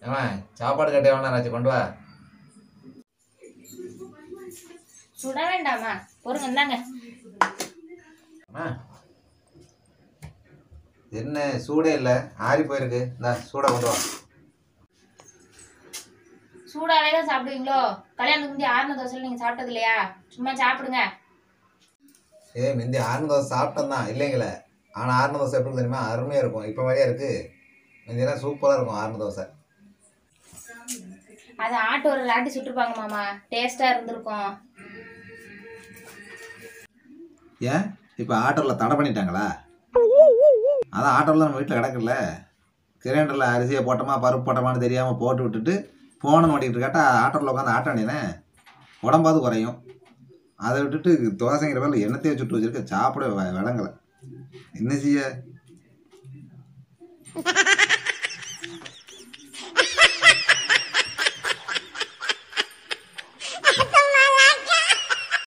ஏமா சாப்பாடு கட்டே வேணா ராஜி கொண்டு வா சுட வேண்டாமா பொறுங்க இந்தாங்க அம்மா என்ன சூடே இல்லை ஆறி போயிருக்கு இந்தா சூடை கொண்டு வா சூடாவே தான் சாப்பிடுவீங்களோ கல்யாணத்துக்கு முந்தைய ஆறுன தோசை நீங்க சாப்பிட்டது இல்லையா சும்மா சாப்பிடுங்க ஏய் மிந்தி ஆறுன தோசை சாப்பிட்டோம் தான் இல்லைங்களே ஆனால் ஆறுன தோசை எப்படி தெரியுமா அருமையாக இருக்கும் இப்போ மாதிரியா இருக்கு மிந்தினா சூப்பராக இருக்கும் ஆறுன தோசை அது ஆட்டு ஒரு லாட்டி சுட்டுருப்பாங்க மாமா டேஸ்டா இருந்திருக்கும் ஏன் இப்போ ஆட்டோவில் தடை பண்ணிட்டாங்களா அதான் ஆட்டோவில் நம்ம வீட்டில் கிடக்குல்ல கிரைண்டரில் அரிசியை போட்டோமா பருப்பு போட்டோமான்னு தெரியாமல் போட்டு விட்டுட்டு ஃபோனை நோண்டிகிட்டு இருக்காட்டா ஆட்டோவில் உட்காந்து ஆட்ட வேண்டியனே உடம்பாவது குறையும் அதை விட்டுட்டு தோசைங்கிற பேரில் எண்ணத்தையே சுட்டு வச்சிருக்க சாப்பிட வ- விளங்கலை என்ன செய்ய